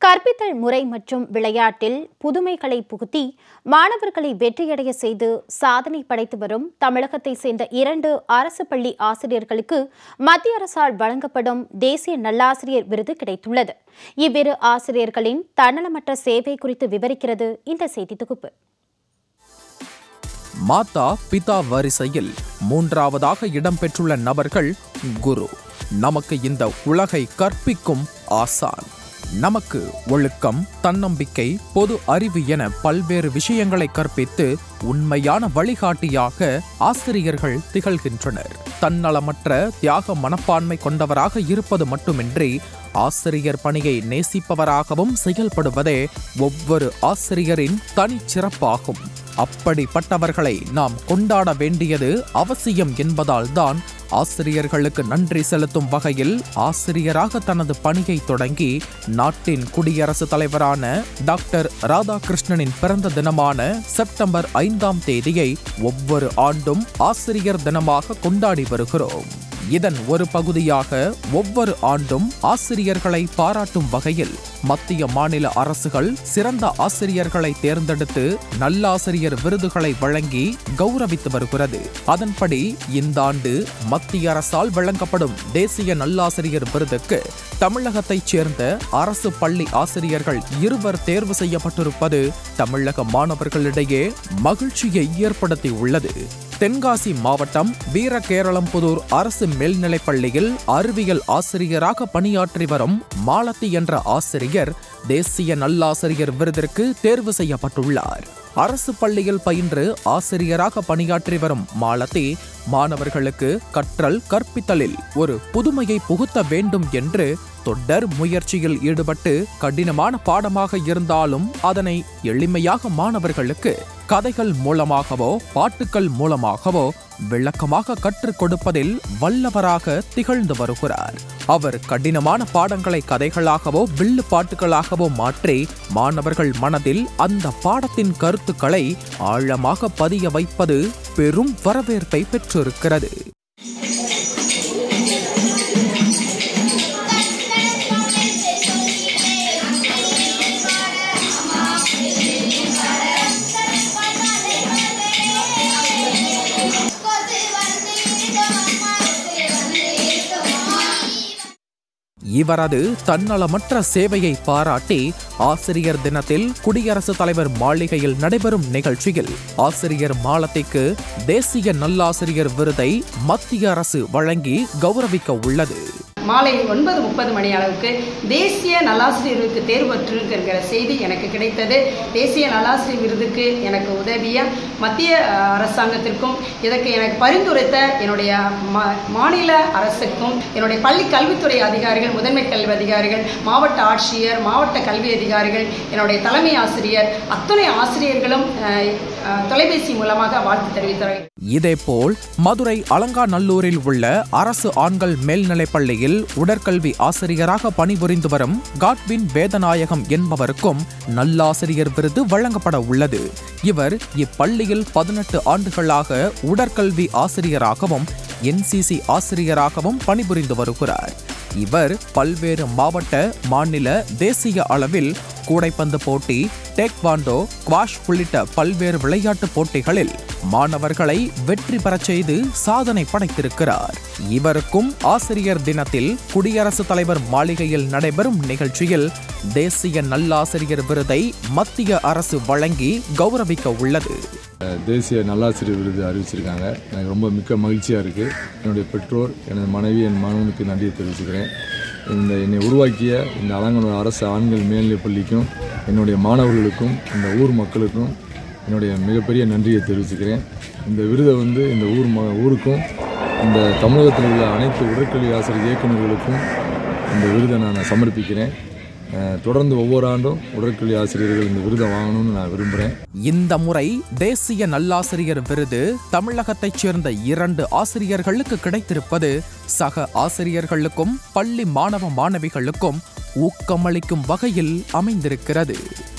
கற்பித்தல் முறை மற்றும் விளையாட்டில் புதுமைகளை புகுத்தி மாணவர்களை வெற்றியடைய செய்து சாதனை படைத்து வரும் தமிழகத்தை சேர்ந்த இரண்டு அரசு பள்ளி ஆசிரியர்களுக்கு மத்திய அரசால் வழங்கப்படும் தேசிய நல்லாசிரியர் விருது கிடைத்துள்ளது இவ்விரு ஆசிரியர்களின் தன்னலமற்ற சேவை குறித்து விவரிக்கிறது இந்த செய்தி தொகுப்பு மாதா பிதா வரிசையில் மூன்றாவதாக இடம்பெற்றுள்ள நபர்கள் குரு நமக்கு இந்த உலகை கற்பிக்கும் ஆசான் நமக்கு ஒழுக்கம் தன்னம்பிக்கை பொது அறிவு என பல்வேறு விஷயங்களை கற்பித்து உண்மையான வழிகாட்டியாக ஆசிரியர்கள் திகழ்கின்றனர் தன்னலமற்ற தியாக மனப்பான்மை கொண்டவராக இருப்பது மட்டுமின்றி ஆசிரியர் பணியை நேசிப்பவராகவும் செயல்படுவதே ஒவ்வொரு ஆசிரியரின் தனிச்சிறப்பாகும் அப்படிப்பட்டவர்களை நாம் கொண்டாட வேண்டியது அவசியம் என்பதால் தான் ஆசிரியர்களுக்கு நன்றி செலுத்தும் வகையில் ஆசிரியராக தனது பணியை தொடங்கி நாட்டின் குடியரசுத் தலைவரான டாக்டர் ராதாகிருஷ்ணனின் பிறந்த தினமான செப்டம்பர் ஐந்தாம் தேதியை ஒவ்வொரு ஆண்டும் ஆசிரியர் தினமாக கொண்டாடி வருகிறோம் இதன் ஒரு பகுதியாக ஒவ்வொரு ஆண்டும் ஆசிரியர்களை பாராட்டும் வகையில் மத்திய மாநில அரசுகள் சிறந்த ஆசிரியர்களை தேர்ந்தெடுத்து நல்லாசிரியர் விருதுகளை வழங்கி கௌரவித்து வருகிறது அதன்படி இந்த ஆண்டு மத்திய அரசால் வழங்கப்படும் தேசிய நல்லாசிரியர் விருதுக்கு தமிழகத்தைச் சேர்ந்த அரசு பள்ளி ஆசிரியர்கள் இருவர் தேர்வு செய்யப்பட்டிருப்பது தமிழக மாணவர்களிடையே மகிழ்ச்சியை ஏற்படுத்தி உள்ளது தென்காசி மாவட்டம் வீரகேரளம்புதூர் அரசு மேல்நிலைப் பள்ளியில் அறிவியல் ஆசிரியராக பணியாற்றி வரும் மாலத்தி என்ற ஆசிரியர் தேசிய நல்லாசிரியர் விருதிற்கு தேர்வு செய்யப்பட்டுள்ளார் அரசு பள்ளியில் பயின்று ஆசிரியராக பணியாற்றி வரும் மாலத்தி மாணவர்களுக்கு கற்றல் கற்பித்தலில் ஒரு புதுமையை புகுத்த வேண்டும் என்று தொடர் முயற்சியில் ஈடுபட்டு கடினமான பாடமாக இருந்தாலும் அதனை எளிமையாக மாணவர்களுக்கு கதைகள் மூலமாகவோ பாட்டுக்கள் மூலமாகவோ விளக்கமாக கற்றுக் கொடுப்பதில் வல்லவராக திகழ்ந்து வருகிறார் அவர் கடினமான பாடங்களை கதைகளாகவோ வில்லு பாட்டுகளாகவோ மாற்றி மாணவர்கள் மனதில் அந்த பாடத்தின் கருத்துக்களை ஆழமாக பதிய வைப்பது பெரும் வரவேற்பை பெற்றிருக்கிறது இவரது தன்னலமற்ற சேவையை பாராட்டி ஆசிரியர் தினத்தில் குடியரசுத் தலைவர் மாளிகையில் நடைபெறும் நிகழ்ச்சியில் ஆசிரியர் மாலத்திக்கு தேசிய நல்லாசிரியர் விருதை மத்திய அரசு வழங்கி கௌரவிக்க உள்ளது மாலை ஒன்பது முப்பது மணி அளவுக்கு தேசிய நல்லாசிரியருக்கு தேர்வு பெற்றிருக்கிற செய்தி எனக்கு கிடைத்தது தேசிய நல்லாசிரியர் விருதுக்கு எனக்கு உதவிய மத்திய அஹ், அரசாங்கத்திற்கும் இதற்கு எனக்கு பரிந்துரைத்த என்னுடைய மா- மாநில அரசுக்கும் என்னுடைய பள்ளி கல்வித்துறை அதிகாரிகள் முதன்மை கல்வி அதிகாரிகள் மாவட்ட ஆட்சியர் மாவட்ட கல்வி அதிகாரிகள் என்னுடைய தலைமை ஆசிரியர் அத்துணை ஆசிரியர்களும் அஹ், அஹ், தொலைபேசி மூலமாக வாழ்த்து தெரிவித்தார்கள் இதேபோல் மதுரை அலங்காநல்லூரில் உள்ள அரசு ஆண்கள் மேல்நிலைப் பள்ளியில் உடற்கல்வி ஆசிரியராக பணிபுரிந்து வரும் காட்வின் வேதநாயகம் என்பவருக்கும் நல்லாசிரியர் விருது வழங்கப்பட உள்ளது இவர் இப்பள்ளியில் பதினெட்டு ஆண்டுகளாக உடற்கல்வி ஆசிரியராகவும் என்சிசி ஆசிரியராகவும் பணிபுரிந்து வருகிறார் இவர் பல்வேறு மாவட்ட மாநில தேசிய அளவில் கூடைப்பந்து போட்டி டேக்வாண்டோ குவாஷ் உள்ளிட்ட பல்வேறு விளையாட்டுப் போட்டிகளில் மாணவர்களை வெற்றி பெறச் செய்து சாதனை படைத்திருக்கிறார் இவருக்கும் ஆசிரியர் தினத்தில் குடியரசுத் தலைவர் மாளிகையில் நடைபெறும் நிகழ்ச்சியில் தேசிய நல்லாசிரியர் விருதை மத்திய அரசு வழங்கி கௌரவிக்க உள்ளது தேசிய நல்லாசிரியர் விருது அறிவிச்சிருக்காங்க எனக்கு ரொம்ப மிக்க மகிழ்ச்சியாக இருக்குது என்னுடைய பெற்றோர் எனது மனைவி என் மகனுக்கு நன்றியை தெரிவிச்சுக்கிறேன் இந்த என்னை உருவாக்கிய இந்த அலங்கனூர் அரசு ஆண்கள் மேல்நிலைப் பள்ளிக்கும் என்னுடைய மாணவர்களுக்கும் இந்த ஊர் மக்களுக்கும் என்னுடைய மிகப்பெரிய நன்றியை தெரிவிச்சுக்கிறேன் இந்த விருதை வந்து இந்த ஊர் ம ஊருக்கும் இந்த தமிழகத்தில் உள்ள அனைத்து உடற்கல்வி ஆசிரியர் இயக்குநர்களுக்கும் இந்த விருதை நான் சமர்ப்பிக்கிறேன் அஹ், தொடர்ந்து ஒவ்வொரு ஆண்டும் உடற்கல்வி ஆசிரியர்கள் இந்த விருதை வாங்கணும்னு நான் விரும்புகிறேன் இந்த முறை தேசிய நல்லாசிரியர் விருது தமிழகத்தைச் சேர்ந்த இரண்டு ஆசிரியர்களுக்கு கிடைத்திருப்பது சக ஆசிரியர்களுக்கும் பள்ளி மாணவ மாணவிகளுக்கும் ஊக்கமளிக்கும் வகையில் அமைந்திருக்கிறது